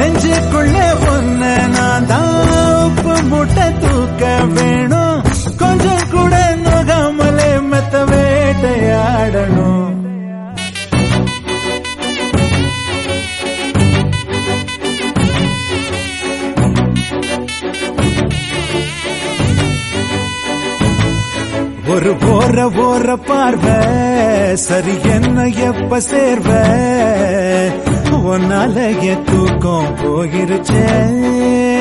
நெஞ்சுக்குள்ள ஒன்ன நான் தான் உப்பு முட்டை தூக்க வேணும் கொஞ்சம் கூட நோகாமலே மெத்த வேட்டையாடணும் ஒரு போற போற பார்வை சரி என்ன எப்ப சேர்வ உன்னால என் தூக்கம் போயிருச்சே